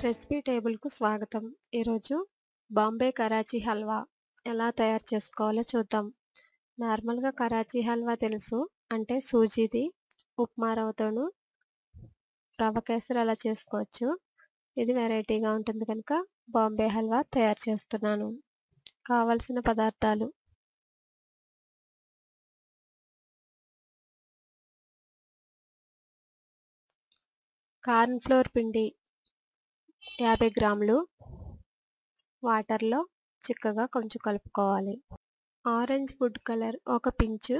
recipe టేబుల్కు స్వాగతం ఈరోజు బాంబే కరాచీ హల్వా ఎలా తయారు చేసుకోవాలో చూద్దాం నార్మల్గా కరాచీ హల్వా తెలుసు అంటే సూజీది ఉప్మా రవ్వతోను రవ్వ కేసరి అలా చేసుకోవచ్చు ఇది వెరైటీగా ఉంటుంది కనుక బాంబే హల్వా తయారు చేస్తున్నాను కావలసిన పదార్థాలు కార్న్ ఫ్లోర్ పిండి యాభై గ్రాములు వాటర్లో చిక్కగా కొంచెం కలుపుకోవాలి ఆరెంజ్ ఫుడ్ కలర్ ఒక పించు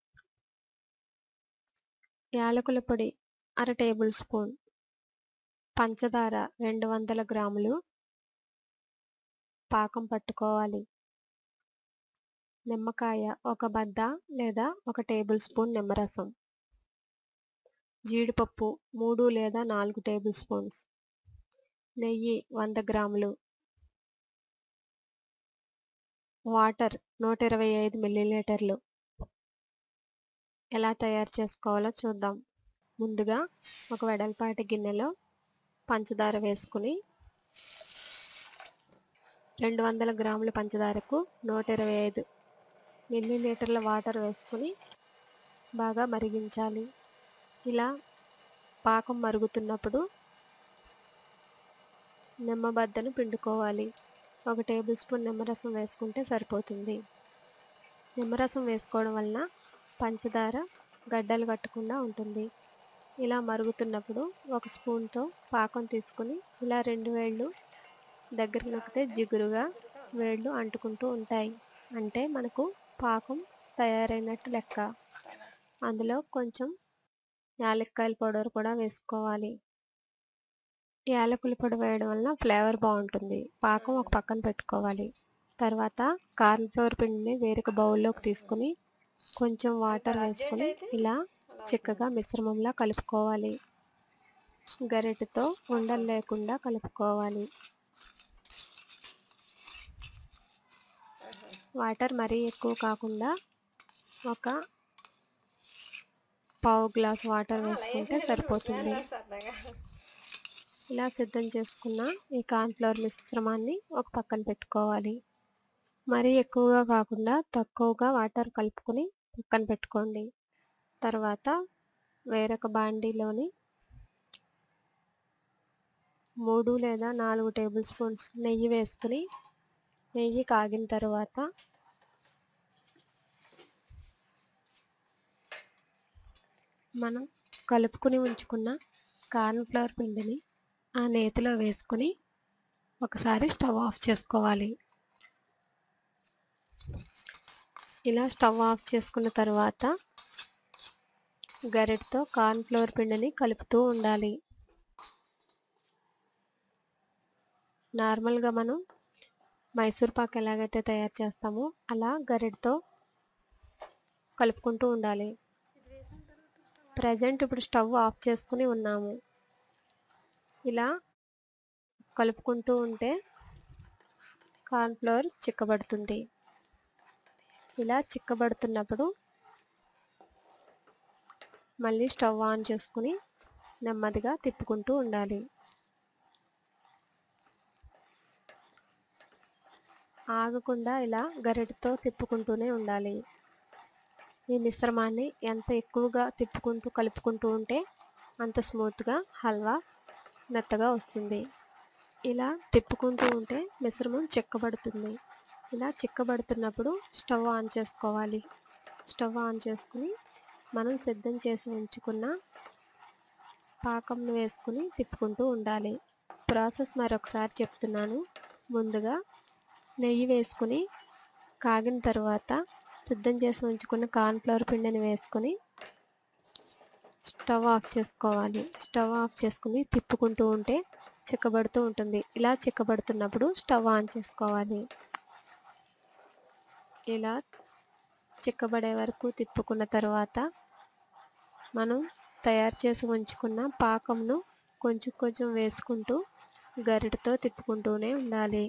యాలకుల పొడి అర టేబుల్ స్పూన్ పంచదార రెండు వందల గ్రాములు పాకం పట్టుకోవాలి నిమ్మకాయ ఒక బద్ద లేదా ఒక టేబుల్ స్పూన్ నిమ్మరసం జీడిపప్పు మూడు లేదా నాలుగు టేబుల్ స్పూన్స్ నెయ్యి వంద గ్రాములు వాటర్ నూట ఇరవై ఐదు మిల్లీలీటర్లు ఎలా తయారు చేసుకోవాలో చూద్దాం ముందుగా ఒక వెడల్పాటి గిన్నెలో పంచదార వేసుకుని రెండు వందల గ్రాముల పంచదారకు నూట ఇరవై ఐదు మిల్లీలీటర్ల వాటర్ వేసుకుని బాగా మరిగించాలి ఇలా పాకం మరుగుతున్నప్పుడు నిమ్మబద్దను పిండుకోవాలి ఒక టేబుల్ స్పూన్ నిమ్మరసం వేసుకుంటే సరిపోతుంది నిమ్మరసం వేసుకోవడం వలన పంచదార గడ్డలు కట్టకుండా ఉంటుంది ఇలా మరుగుతున్నప్పుడు ఒక స్పూన్తో పాకం తీసుకుని ఇలా రెండు వేళ్ళు దగ్గరికి నొక్కితే జిగురుగా వేళ్ళు అంటుకుంటూ ఉంటాయి అంటే మనకు పాకం తయారైనట్టు లెక్క అందులో కొంచెం యాలక్కాయల పౌడర్ కూడా వేసుకోవాలి యాలకుల పొడి వేయడం వల్ల ఫ్లేవర్ బాగుంటుంది పాకం ఒక పక్కన పెట్టుకోవాలి తర్వాత కార్న్ ఫ్లోర్ పిండిని వేరొక బౌల్లోకి తీసుకుని కొంచెం వాటర్ వేసుకుని ఇలా చిక్కగా మిశ్రమంలా కలుపుకోవాలి గరిటెతో ఉండలు లేకుండా కలుపుకోవాలి వాటర్ మరీ ఎక్కువ కాకుండా ఒక పావు గ్లాస్ వాటర్ వేసుకుంటే సరిపోతుంది ఇలా సిద్ధం చేసుకున్న ఈ కార్న్ఫ్లవర్ మిశ్రమాన్ని ఒక పక్కన పెట్టుకోవాలి మరీ ఎక్కువగా కాకుండా తక్కువగా వాటర్ కలుపుకొని పక్కన పెట్టుకోండి తర్వాత వేరొక బాండీలోని మూడు లేదా నాలుగు టేబుల్ స్పూన్స్ నెయ్యి వేసుకుని నెయ్యి కాగిన తర్వాత మనం కలుపుకుని ఉంచుకున్న కార్న్ఫ్లవర్ పిండిని ఆ నేతిలో వేసుకుని ఒకసారి స్టవ్ ఆఫ్ చేసుకోవాలి ఇలా స్టవ్ ఆఫ్ చేసుకున్న తర్వాత గరిటతో కార్న్ఫ్లవర్ పిండిని కలుపుతూ ఉండాలి నార్మల్గా మనం మైసూర్ పాక్ ఎలాగైతే తయారు చేస్తామో అలా గరిటతో కలుపుకుంటూ ఉండాలి ప్రజెంట్ ఇప్పుడు స్టవ్ ఆఫ్ చేసుకుని ఉన్నాము ఇలా కలుపుకుంటూ ఉంటే కార్న్ఫ్లవర్ చిక్కబడుతుంది ఇలా చిక్కబడుతున్నప్పుడు మళ్ళీ స్టవ్ ఆన్ చేసుకుని నెమ్మదిగా తిప్పుకుంటూ ఉండాలి ఆగకుండా ఇలా గరిటతో తిప్పుకుంటూనే ఉండాలి ఈ మిశ్రమాన్ని ఎంత ఎక్కువగా తిప్పుకుంటూ కలుపుకుంటూ ఉంటే అంత స్మూత్గా హల్వా మెత్తగా వస్తుంది ఇలా తిప్పుకుంటూ ఉంటే మిశ్రమం చిక్కబడుతుంది ఇలా చిక్కబడుతున్నప్పుడు స్టవ్ ఆన్ చేసుకోవాలి స్టవ్ ఆన్ చేసుకుని మనం సిద్ధం చేసి ఉంచుకున్న పాకంను వేసుకుని తిప్పుకుంటూ ఉండాలి ప్రాసెస్ మరొకసారి చెప్తున్నాను ముందుగా నెయ్యి వేసుకుని కాగిన తర్వాత సిద్ధం చేసి ఉంచుకున్న కార్న్ఫ్లవర్ పిండిని వేసుకొని స్టవ్ ఆఫ్ చేసుకోవాలి స్టవ్ ఆఫ్ చేసుకుని తిప్పుకుంటూ ఉంటే చిక్కబడుతూ ఉంటుంది ఇలా చిక్కబడుతున్నప్పుడు స్టవ్ ఆన్ చేసుకోవాలి ఇలా చిక్కబడే వరకు తిప్పుకున్న తర్వాత మనం తయారు చేసి ఉంచుకున్న పాకంను కొంచెం కొంచెం వేసుకుంటూ గరిటతో తిప్పుకుంటూనే ఉండాలి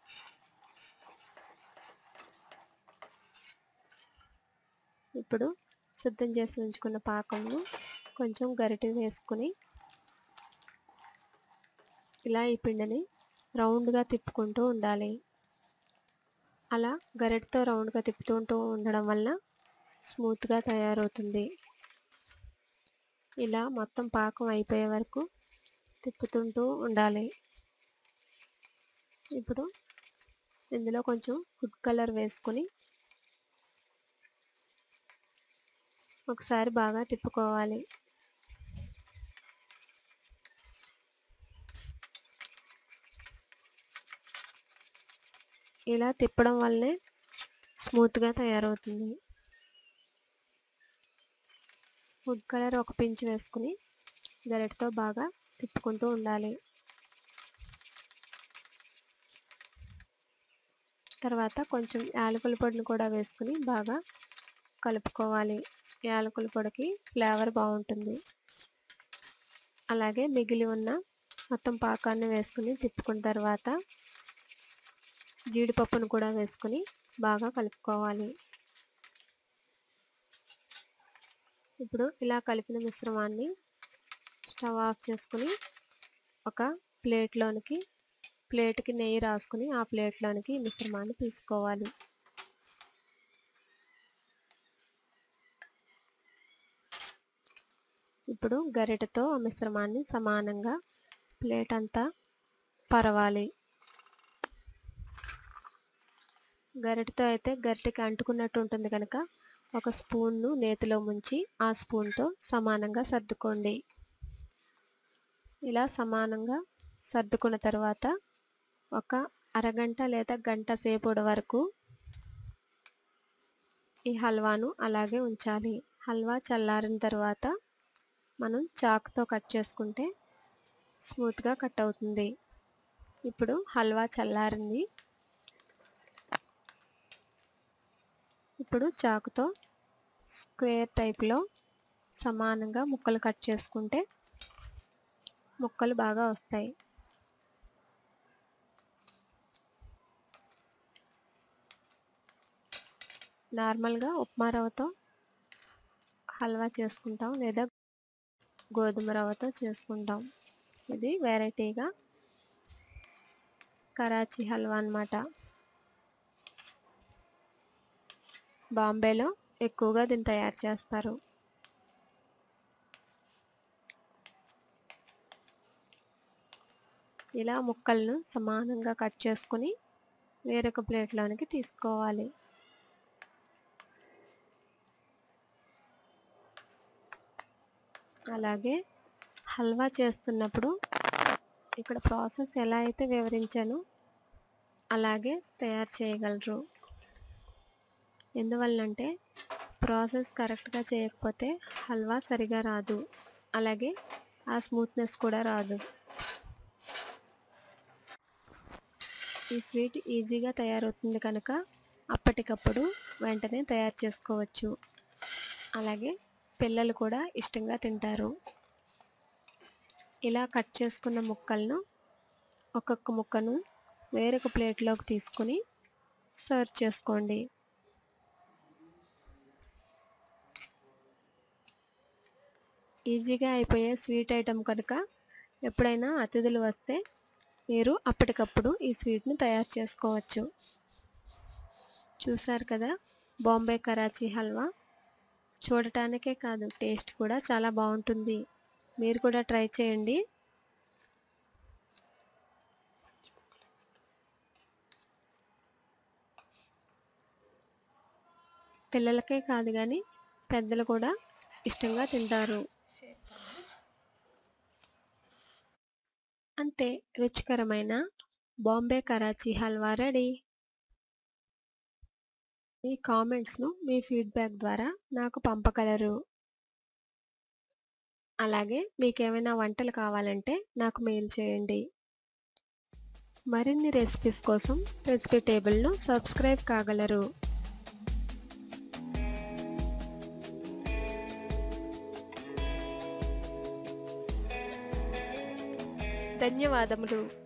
ఇప్పుడు సిద్ధం చేసి ఉంచుకున్న పాకంను కొంచెం గరిటె వేసుకుని ఇలా ఈ పిండిని రౌండ్గా తిప్పుకుంటూ ఉండాలి అలా గరిటతో రౌండ్గా తిప్పుతుంటూ ఉండడం వల్ల స్మూత్గా తయారవుతుంది ఇలా మొత్తం పాకం అయిపోయే వరకు తిప్పుతుంటూ ఉండాలి ఇప్పుడు ఇందులో కొంచెం ఫుడ్ కలర్ వేసుకొని ఒకసారి బాగా తిప్పుకోవాలి ఇలా తిప్పడం వల్లే స్మూత్గా తయారవుతుంది ఫుడ్ కలర్ ఒక పించ్ వేసుకుని గరిటతో బాగా తిప్పుకుంటూ ఉండాలి తర్వాత కొంచెం యాలకుల పొడిని కూడా వేసుకుని బాగా కలుపుకోవాలి యాలకుల పొడికి ఫ్లేవర్ బాగుంటుంది అలాగే మిగిలి ఉన్న మొత్తం పాకాన్ని వేసుకుని తిప్పుకున్న తర్వాత జీడిపప్పును కూడా వేసుకుని బాగా కలుపుకోవాలి ఇప్పుడు ఇలా కలిపిన మిశ్రమాన్ని స్టవ్ ఆఫ్ చేసుకుని ఒక ప్లేట్లోనికి ప్లేట్కి నెయ్యి రాసుకుని ఆ ప్లేట్లోనికి ఈ మిశ్రమాన్ని తీసుకోవాలి ఇప్పుడు గరిటెతో ఆ మిశ్రమాన్ని సమానంగా ప్లేట్ అంతా పరవాలి గరిటెతో అయితే గరిటెకి అంటుకున్నట్టు ఉంటుంది కనుక ఒక స్పూన్ను నేతిలో ముంచి ఆ స్పూన్తో సమానంగా సర్దుకోండి ఇలా సమానంగా సర్దుకున్న తర్వాత ఒక అరగంట లేదా గంట సేపటి వరకు ఈ హల్వాను అలాగే ఉంచాలి హల్వా చల్లారిన తర్వాత మనం చాక్తో కట్ చేసుకుంటే స్మూత్గా కట్ అవుతుంది ఇప్పుడు హల్వా చల్లారింది ఇప్పుడు చాకుతో స్క్వేర్ టైప్లో సమానంగా ముక్కలు కట్ చేసుకుంటే ముక్కలు బాగా వస్తాయి నార్మల్గా ఉప్మా రవ్వతో హల్వా చేసుకుంటాం లేదా గోధుమ రవ్వతో చేసుకుంటాం ఇది వెరైటీగా కరాచీ హల్వా అన్నమాట బాంబేలో ఎక్కువగా దీన్ని తయారు చేస్తారు ఇలా ముక్కలను సమానంగా కట్ చేసుకుని వేరొక ప్లేట్లోనికి తీసుకోవాలి అలాగే హల్వా చేస్తున్నప్పుడు ఇక్కడ ప్రాసెస్ ఎలా అయితే వివరించానో అలాగే తయారు చేయగలరు ఎందువల్లంటే ప్రాసెస్ కరెక్ట్గా చేయకపోతే హల్వా సరిగా రాదు అలాగే ఆ స్మూత్నెస్ కూడా రాదు ఈ స్వీట్ ఈజీగా తయారవుతుంది కనుక అప్పటికప్పుడు వెంటనే తయారు చేసుకోవచ్చు అలాగే పిల్లలు కూడా ఇష్టంగా తింటారు ఇలా కట్ చేసుకున్న ముక్కలను ఒక్కొక్క ముక్కను వేరొక ప్లేట్లోకి తీసుకొని సర్వ్ చేసుకోండి ఈజీగా అయిపోయే స్వీట్ ఐటెం కనుక ఎప్పుడైనా అతిథులు వస్తే మీరు అప్పటికప్పుడు ఈ స్వీట్ని తయారు చేసుకోవచ్చు చూసారు కదా బాంబే కరాచీ హల్వా చూడటానికే కాదు టేస్ట్ కూడా చాలా బాగుంటుంది మీరు కూడా ట్రై చేయండి పిల్లలకే కాదు కానీ పెద్దలు కూడా ఇష్టంగా తింటారు అంతే రుచికరమైన బాంబే కరాచీ హల్వా రెడీ మీ కామెంట్స్ను మీ ఫీడ్బ్యాక్ ద్వారా నాకు పంపగలరు అలాగే మీకేమైనా వంటలు కావాలంటే నాకు మెయిల్ చేయండి మరిన్ని రెసిపీస్ కోసం రెసిపీ టేబుల్ను సబ్స్క్రైబ్ కాగలరు ధన్యవాదములు